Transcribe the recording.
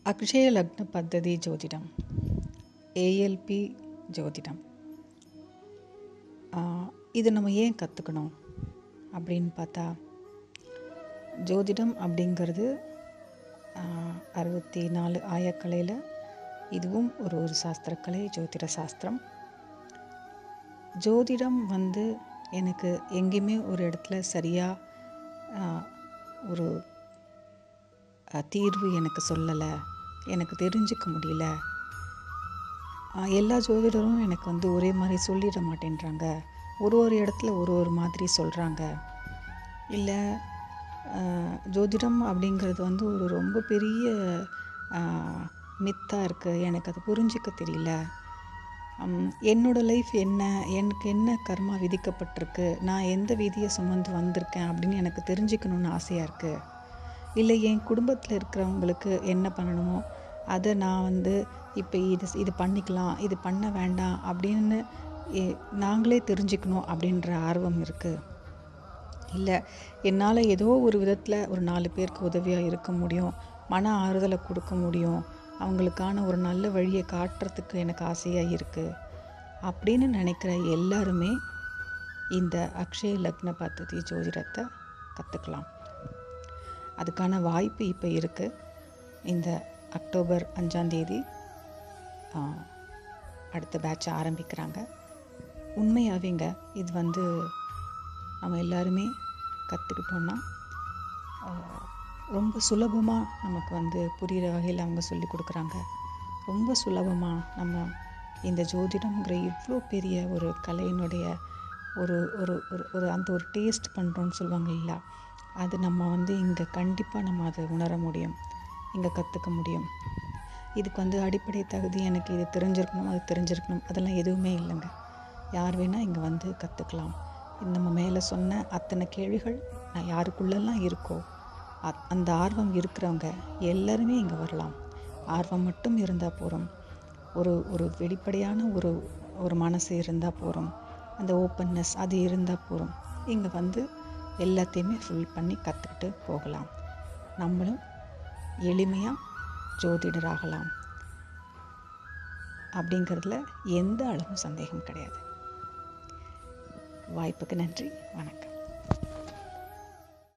அக்ஷய லக்ன பத்ததி ஜோதிடம் ஏஎல்பி ஜோதிடம் ஆஹ் இது நம்ம ஏன் கற்றுக்கணும் அப்படின்னு பார்த்தா ஜோதிடம் அப்படிங்கிறது ஆஹ் அறுபத்தி நாலு ஆயக்கலையில் இதுவும் ஒரு ஒரு சாஸ்திரக்கலை ஜோதிட சாஸ்திரம் ஜோதிடம் வந்து எனக்கு எங்கேயுமே ஒரு இடத்துல சரியாக ஒரு அஹ், தீர்வு எனக்கு சொல்லலை எனக்கு தெரிஞ்சுக்க முடியல ஆஹ், எல்லா ஜோதிடரும் எனக்கு வந்து ஒரே மாதிரி சொல்லிட மாட்டேன்றாங்க ஒரு ஒரு இடத்துல ஒரு ஒரு மாதிரி சொல்கிறாங்க இல்லை ஜோதிடம் அப்படிங்கிறது வந்து ஒரு ரொம்ப பெரிய மித்தாக இருக்குது எனக்கு அது புரிஞ்சிக்க தெரியல ஹம், என்னோட லைஃப் என்ன எனக்கு என்ன கர்மா விதிக்கப்பட்டிருக்கு நான் எந்த விதியை சுமந்து வந்திருக்கேன் அப்படின்னு எனக்கு தெரிஞ்சுக்கணுன்னு ஆசையாக இருக்குது இல்லை என் குடும்பத்தில் இருக்கிறவங்களுக்கு என்ன பண்ணணுமோ அதை நான் வந்து இப்போ இது இது பண்ணிக்கலாம் இது பண்ண வேண்டாம் அப்படின்னு எ- நாங்களே தெரிஞ்சுக்கணும் அப்படின்ற ஆர்வம் இருக்குது இல்லை என்னால் ஏதோ ஒரு விதத்தில் ஒரு நாலு பேருக்கு உதவியாக இருக்க முடியும் மன ஆறுதலை கொடுக்க முடியும் அவங்களுக்கான ஒரு நல்ல வழியை காட்டுறதுக்கு எனக்கு ஆசையாக இருக்குது அப்படின்னு நினைக்கிற எல்லாருமே இந்த அக்ஷய லக்ன பദ്ധதி ஜோதிடத்தை கற்றுக்கலாம் அதுக்கான வாய்ப்பு இப்போ இருக்குது இந்த அக்டோபர் அஞ்சாந்தேதி அடுத்த பேட்ச் ஆரம்பிக்கிறாங்க உண்மையாகவேங்க இது வந்து நம்ம எல்லாருமே கற்றுக்கிட்டோன்னா ரொம்ப சுலபமாக நமக்கு வந்து புரிகிற வகையில் அவங்க சொல்லி கொடுக்குறாங்க ரொம்ப சுலபமாக நம்ம இந்த ஜோதிடம்ங்கிற இவ்வளோ பெரிய ஒரு கலையினுடைய ஒரு ஒரு ஒரு ஒரு அந்த ஒரு டேஸ்ட் பண்ணுறோன்னு சொல்லுவாங்க இல்லையா அது நம்ம வந்து இங்கே கண்டிப்பாக நம்ம அதை உணர முடியும் இங்கே கற்றுக்க முடியும் இதுக்கு வந்து அடிப்படை தகுதி எனக்கு இது தெரிஞ்சிருக்கணும் அது தெரிஞ்சிருக்கணும் அதெல்லாம் எதுவுமே இல்லைங்க யார் வேணால் இங்கே வந்து கற்றுக்கலாம் நம்ம மேலே சொன்ன அத்தனை கேள்விகள் நான் யாருக்குள்ளெல்லாம் இருக்கோ அத்- அந்த ஆர்வம் இருக்கிறவங்க எல்லாருமே இங்கே வரலாம் ஆர்வம் மட்டும் இருந்தால் போகிறோம் ஒரு ஒரு வெளிப்படையான ஒரு ஒரு மனசு இருந்தால் போகிறோம் அந்த ஓப்பன்னஸ் அது இருந்தால் போகிறோம் இங்கே வந்து எல்லாத்தையுமே ஃபுல் பண்ணி கற்றுக்கிட்டு போகலாம் நம்மளும் எளிமையாக ஜோதிடராகலாம் அப்படிங்கிறதுல எந்த அளவும் சந்தேகம் கிடையாது வாய்ப்புக்கு நன்றி வணக்கம்